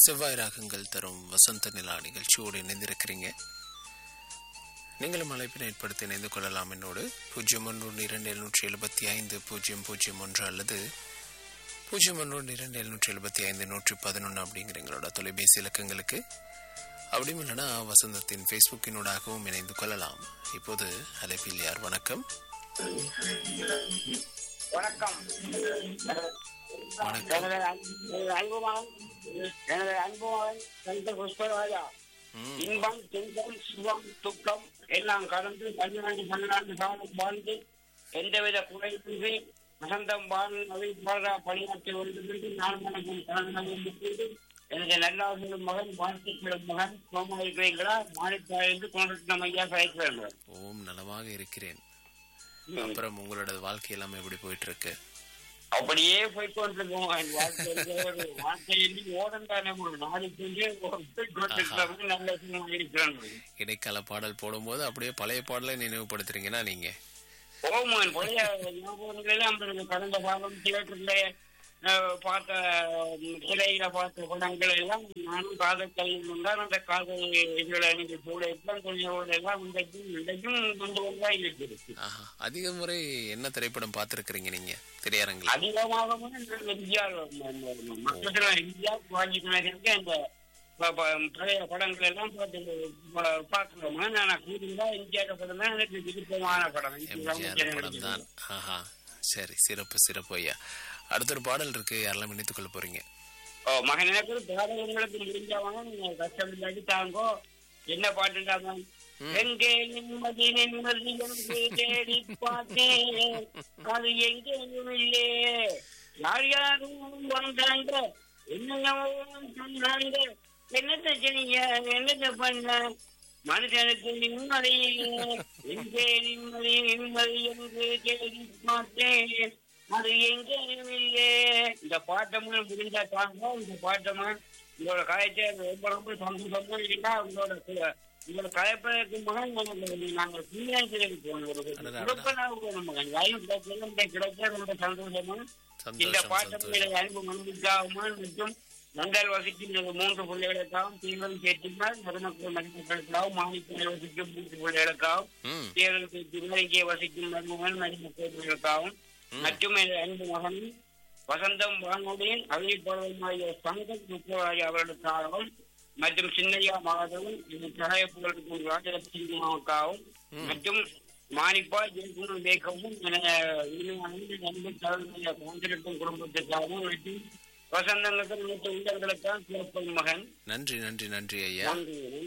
செவ்வாய் ராகங்கள் தரும் வசந்த நிலா நிகழ்ச்சியோடு இணைந்திருக்கிறீங்க நீங்களும் அழைப்பினை ஏற்படுத்தி இணைந்து கொள்ளலாம் என்னோடு பூஜ்ஜியம் ஒன்று இரண்டு எழுநூற்றி எழுபத்தி ஐந்து பூஜ்ஜியம் பூஜ்ஜியம் ஒன்று அல்லது பூஜ்ஜியம் ஒன்று இரண்டு எழுநூற்றி எழுபத்தி ஐந்து நூற்றி பதினொன்று அப்படிங்கிற எங்களோட தொலைபேசி இலக்கங்களுக்கு அப்படியும் இல்லைனா வசந்தத்தின் ஃபேஸ்புக்கினூடாகவும் இணைந்து கொள்ளலாம் இப்போது அழைப்பில் யார் வணக்கம் வணக்கம் வணக்கம் எனது அன்பு- அன்பு மகன் எனது அன்பு மகன் சந்த புஷ்பராஜா ம், இன்பம் துன்பம் சுகம் துக்கம் எல்லாம் கடந்து பன்னிரண்டு பன்னிரண்டு காலம் வாழ்ந்து எந்தவித குறையின்றி வசந்தம் வாழ் அறிவிப்பாளராக பணியாற்றி வருகிறது நான் வணக்கம் தலைமையில் எனது நல்லாசிரியர் மகன் வாழ்த்துக்களும் மகன் சோமா இருக்கிறீங்களா மாநிலத்திலிருந்து கொண்டிருக்கும் ஐயா கிடைக்கிறேன் ஓம் நலமாக இருக்கிறேன் அப்புறம் உங்களோட வாழ்க்கை எல்லாமே எப்படி போயிட்டு இருக்கு அப்படியே போய்கொண்டிருக்கோம் என் வாழ்க்கையிலே ஒரு வாழ்க்கையில் ஓடம் தானே ஒரு நாளைக்கு போய்கொண்டிருக்கிறவங்க நல்ல சும்மா இருக்கிறாங்க இடைக்கால பாடல் போடும்போது அப்படியே பழைய பாடலை நினைவுபடுத்துறீங்கன்னா நீங்க ஓமன் பழைய ஞாபகங்களெல்லாம் நம்மளுக்கு கடந்த பாகம் தியேட்டர்ல அஹ், பார்த்த உம், திரையில பார்த்த படங்கள் எல்லாம் நானும் காதல் கல்வியில் தான் அந்த காதல் இதுகளை நீங்க கூட எல்லாம் கொஞ்சம் எல்லாம் இன்றைக்கும் இன்றைக்கும் கொண்டு வந்தா இருக்குது ஆஹா அதிக முறை என்ன திரைப்படம் பார்த்துருக்கிறீங்க நீங்க திரையரங்கில் அதிகமாக எம்ஜிஆர் மக்கள் எம்ஜிஆர் வாங்கிட்டு அந்த ப- ப- பழைய படங்கள் எல்லாம் பார்த்து ப- பார்க்கிறோம் நான் கூடுதலா எம்ஜிஆர் படம் தான் எனக்கு விருப்பமான படம் எம்ஜிஆர் படம் தான் ஆஹா சரி சிறப்பு சிறப்பு ஐயா அடுத்த ஒரு பாடல் இருக்கு யாரெல்லாம் இணைத்துக் கொள்ள போறீங்க ஓ மகன் எனக்கு பாடகங்களுக்கு முடிஞ்சவங்க நீங்க கஷ்டம் இல்லாட்டி தாங்கோ என்ன பாட்டுட்டாங்க எங்கே நிம்மதி நிம்மதி என்று தேடி பார்த்தேன் அது எங்கே இல்லே யார் யாரும் வந்தாங்க என்னென்னவோ சொன்னாங்க என்னத்த செய்ய என்னத்த பண்ண மனுஷனுக்கு நிம்மதி இல்லை. எங்கே நிம்மதி நிம்மதி என்று தேடி பார்த்தேன் அது எங்கே இல்லே இந்த பாட்டமா முடிஞ்சா தாங்க இந்த பாட்டமா உங்களோட காயத்தை ரொம்ப ரொம்ப சந்தோஷமா இருந்தா உங்களோட கு- உங்களோட கலைப்பதற்கு மகன் நமக்கு நாங்கள் புண்ணியாஞ்சலிக்கு போகணும் ஒரு அடடா. சிறப்பான ஒரு மகன் வாயு கிடைச்சது இந்த கிடைச்சா ரொம்ப சந்தோஷமா இந்த சந்தோஷம் பாட்டம் சந்தோஷம் அன்பு மனுக்காகவும் மற்றும் நந்தால் வசிக்கும் மூன்று பிள்ளைகளுக்காகவும் தீவிரம் கேட்டிருந்தால் மருமக்கள் மருமக்களுக்காகவும் மாநிலத்தில் வசிக்கும் மூன்று பிள்ளைகளுக்காகவும் ம் தேர்தலுக்கு இங்கே வசிக்கும் மருமகன் மருமக்களுக்காகவும் மற்றும் எனது அன்பு மகனும் வசந்தம் வானொலியின் அறிவிப்பாளருமாகிய சங்கர் சுப்பராஜ் அவர்களுக்காகவும் மற்றும் சின்னையா மாதவன் இந்த சகாயப்புகளுக்கும் ராஜலட்சுமிக்காகவும் மற்றும் மானிப்பா ஜெயக்குமார் வேகவும் எனது இனிமையான நண்பு தலைமையை கொண்டிருக்கும் குடும்பத்திற்காகவும் மற்றும் வசந்தங்களுக்கு நினைத்த உள்ளங்களுக்காக சிறப்பு மகன் நன்றி நன்றி நன்றி ஐயா நன்றி